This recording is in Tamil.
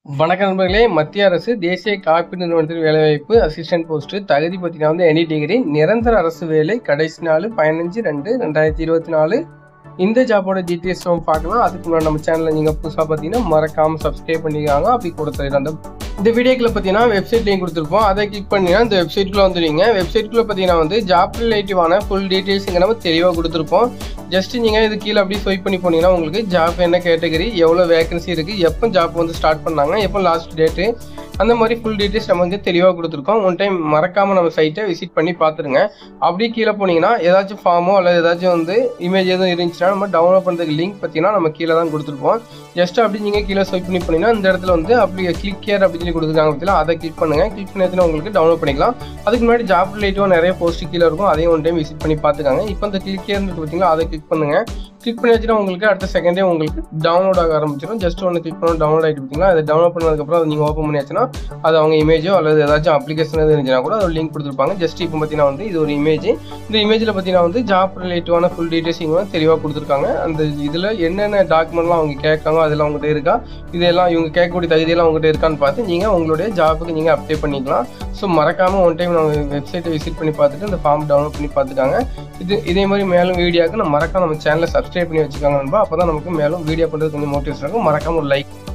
வணக்கம் நண்பர்களே மத்திய அரசு தேசிய காப்பீடு நிறுவனத்தில் வேலைவாய்ப்பு அசிஸ்டன்ட் போஸ்ட் தகுதி பார்த்தீங்கன்னா வந்து எனி டிகிரி நிரந்தர அரசு வேலை கடைசி நாள் பதினஞ்சு ரெண்டு ரெண்டாயிரத்தி இருபத்தி நாலு இந்த ஜாபோட டீட்டெயில்ஸ் நம்ம பார்க்கலாம் அதுக்கு முன்னாடி நம்ம சேனலில் நீங்கள் புதுசாக பார்த்தீங்கன்னா மறக்காமல் சப்ஸ்கிரைப் பண்ணிக்காங்க அப்படி கொடுத்துருங்க அந்த இந்த வீடியோக்கில் பார்த்தீங்கன்னா வெப்சைட் லிங்க் கொடுத்துருப்போம் அதை கிளிக் பண்ணிங்கன்னா இந்த வெப்சைட்குள்ளே வந்துடுவீங்க வெப்சைட்குள்ளே பார்த்தீங்கன்னா வந்து ஜாப் ரிலேட்டிவான ஃபுல் டீட்டெயில்ஸ் இங்கே நம்ம தெளிவாக கொடுத்துருப்போம் ஜஸ்ட் நீங்கள் இது கீழே அப்படியே ஸ்வைப் பண்ணி போனீங்கன்னா உங்களுக்கு ஜாப் என்ன கேட்டகரி எவ்வளோ வேகன்சி இருக்குது எப்போ ஜாப் வந்து ஸ்டார்ட் பண்ணாங்க எப்போ லாஸ்ட் டேட்டு அந்த மாதிரி ஃபுல் டீட்டெயில்ஸ் நம்ம வந்து தெளிவாக கொடுத்துருக்கோம் ஒன் டைம் மறக்காமல் நம்ம சைட்டை விசிட் பண்ணி பார்த்துருங்க அப்படியே கீழே போனீங்கன்னா ஏதாச்சும் ஃபார்மோ அல்லது ஏதாச்சும் வந்து இமேஜ் எதுவும் இருந்துச்சுன்னா நம்ம டவுன்லோட் பண்ணுறதுக்கு லிங்க் பார்த்தீங்கன்னா நம்ம கீழே தான் கொடுத்துருப்போம் ஜஸ்ட் அப்படி நீங்கள் கீழே ஸ்வைப் பண்ணி போனீங்கன்னா இந்த இடத்துல வந்து அப்படி கிளிக் கேர் அப்படின்னு சொல்லி கொடுத்துருக்காங்க பார்த்தீங்கன்னா அதை கிளிக் பண்ணுங்கள் கிளிக் பண்ணி உங்களுக்கு டவுன்லோட் பண்ணிக்கலாம் அதுக்கு முன்னாடி ஜாப் ரிலேட்டிவாக நிறைய போஸ்ட் கீழே இருக்கும் அதையும் ஒன் டைம் விசிட் பண்ணி பார்த்துக்காங்க இப்போ இந்த கிளிக் கேர் பார்த்தீங்களா அதை கிளிக் பண்ணுங்கள் கிளிக் பண்ணி வச்சுன்னா உங்களுக்கு அடுத்த செகண்டே உங்களுக்கு டவுன்லோட் ஆக ஆரம்பிச்சிடும் ஜஸ்ட் ஒன்று கிளிக் பண்ணி டவுன்லோட் ஆகிட்டு பார்த்தீங்களா அதை டவுன்லோட் பண்ணதுக்கப்புறம் அதை நீங்கள் ஓப்பன் பண்ணியாச்சுன்னா அது அவங்க இமேஜோ அல்லது ஏதாச்சும் அப்ளிகேஷன் எதுவும் இருந்துச்சுன்னா கூட ஒரு லிங்க் கொடுத்துருப்பாங்க ஜஸ்ட் இப்போ பார்த்தீங்கன்னா வந்து இது ஒரு இமேஜ் இந்த இமேஜில் பார்த்தீங்கன்னா வந்து ஜாப் ரிலேட்டிவான ஃபுல் டீட்டெயில்ஸ் இங்கே வந்து தெளிவாக கொடுத்துருக்காங்க அந்த இதில் என்னென்ன டாக்குமெண்ட்லாம் அவங்க கேட்காங்க அதெல்லாம் அவங்ககிட்ட இருக்கா இதெல்லாம் இவங்க கேட்கக்கூடிய தகுதியெல்லாம் அவங்ககிட்ட இருக்கான்னு பார்த்து நீங்கள் உங்களுடைய ஜாப்புக்கு நீங்கள் அப்ளை பண்ணிக்கலாம் ஸோ மறக்காமல் ஒன் டைம் நம்ம வெப்சைட்டை விசிட் பண்ணி பார்த்துட்டு இந்த ஃபார்ம் டவுன்லோட் பண்ணி பார்த்துக்காங்க இது இதே மாதிரி மேலும் வீடியோக்கு நம்ம மறக்காம நம்ம சேனலை சப்ஸ்கிரைப் பண்ணி வச்சுக்காங்க நண்பா அப்போ தான் நமக்கு மேலும் வீடியோ பண்ணுறது கொஞ்சம் மோட்டிவேஷன் இருக்கும் மறக்காம ஒரு லைக்